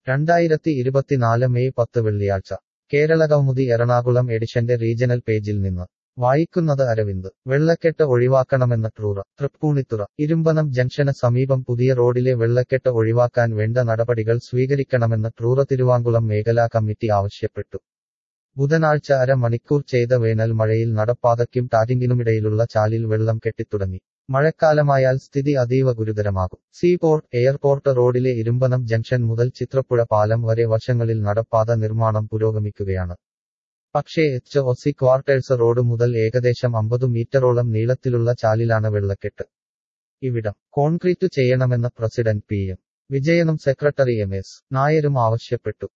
രണ്ടായിരത്തി ഇരുപത്തിനാല് മെയ് പത്ത് വെള്ളിയാഴ്ച കേരള കൗമുദി എറണാകുളം എഡിഷന്റെ റീജണൽ പേജിൽ നിന്ന് വായിക്കുന്നത് അരവിന്ദ് വെള്ളക്കെട്ട് ഒഴിവാക്കണമെന്ന് ട്രൂറ തൃപ്പൂണിത്തുറ ഇരുമ്പനം ജംഗ്ഷന് സമീപം പുതിയ റോഡിലെ വെള്ളക്കെട്ട് ഒഴിവാക്കാൻ വേണ്ട നടപടികൾ സ്വീകരിക്കണമെന്ന് ട്രൂറ തിരുവാങ്കുളം മേഖലാ കമ്മിറ്റി ആവശ്യപ്പെട്ടു ബുധനാഴ്ച അര മണിക്കൂർ ചെയ്ത വേനൽ മഴയിൽ നടപ്പാതയ്ക്കും ടാറ്റിങ്ങിനുമിടയിലുള്ള ചാലിൽ വെള്ളം കെട്ടിത്തുടങ്ങി മഴക്കാലമായാൽ സ്ഥിതി അതീവ ഗുരുതരമാകും സീപോർട്ട് എയർപോർട്ട് റോഡിലെ ഇരുമ്പനം ജംഗ്ഷൻ മുതൽ ചിത്രപ്പുഴ പാലം വരെ വശങ്ങളിൽ നടപ്പാത നിർമ്മാണം പുരോഗമിക്കുകയാണ് പക്ഷേ H O C quarters road മുതൽ ഏകദേശം അമ്പത് മീറ്ററോളം നീളത്തിലുള്ള ചാലിലാണ് വെള്ളക്കെട്ട് ഇവിടം കോൺക്രീറ്റ് ചെയ്യണമെന്ന് പ്രസിഡന്റ് പി എം വിജയനും സെക്രട്ടറി എം എസ് നായരും ആവശ്യപ്പെട്ടു